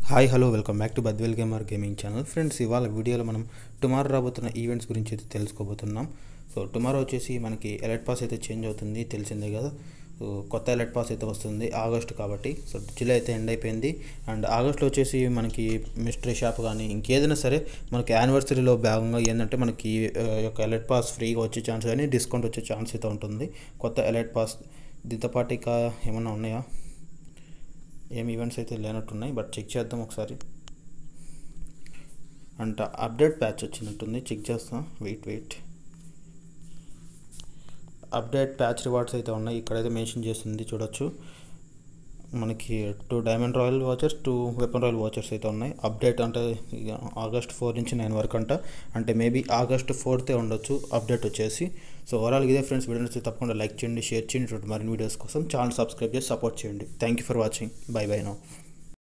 hi hello welcome back to Badvel gamer gaming channel friends ఇవాళ వీడియోలో మనం టుమారో రాబోతున్న ఈవెంట్స్ గురించి అయితే తెలుసుకోబోతున్నాం సో టుమారో వచ్చేసి మనకి ఎలర్ట్ పాస్ అయితే చేంజ్ అవుతుంది తెలిసిందే కదా సో కొత్త ఎలర్ట్ పాస్ అయితే వస్తుంది ఆగస్ట్ కాబట్టి సో జూలై అయితే ఎండ్ అయిపోయింది అండ్ ఆగస్ట్లో వచ్చేసి మనకి మిస్టరీ షాప్ కానీ ఇంకేదైనా సరే మనకి యానివర్సరీలో భాగంగా ఏంటంటే మనకి ఆ, యొక్క ఎలర్ట్ పాస్ ఫ్రీగా వచ్చే ఛాన్స్ కానీ డిస్కౌంట్ వచ్చే ఛాన్స్ అయితే ఉంటుంది కొత్త ఎలర్ట్ పాస్ దీంతో పాటు ఇంకా ఏమన్నా ఉన్నాయా ఏం ఈవెంట్స్ అయితే లేనట్టున్నాయి బట్ చెక్ చేద్దాం ఒకసారి అంట అప్డేట్ ప్యాచ్ వచ్చినట్టుంది చెక్ చేస్తాం wait wait update patch rewards అయితే ఉన్నాయి ఇక్కడైతే మెన్షన్ చేస్తుంది చూడొచ్చు మనకి two diamond royal watchers two weapon royal watchers అయితే ఉన్నాయి అప్డేట్ అంటే ఇక ఆగస్ట్ ఫోర్ నుంచి నైన్ వరకు అంట అంటే మేబీ ఆగస్ట్ ఫోర్తే ఉండొచ్చు అప్డేట్ వచ్చేసి సో ఓవరాల్ ఇదే ఫ్రెండ్స్ వీడియో నచ్చితే తప్పకుండా లైక్ చేయండి షేర్ చేయండి ఇటువంటి మరిన్ని వీడియోస్ కోసం ఛానల్ సబ్స్క్రైబ్ చేసి సపోర్ట్ చేయండి thank you for watching bye bye no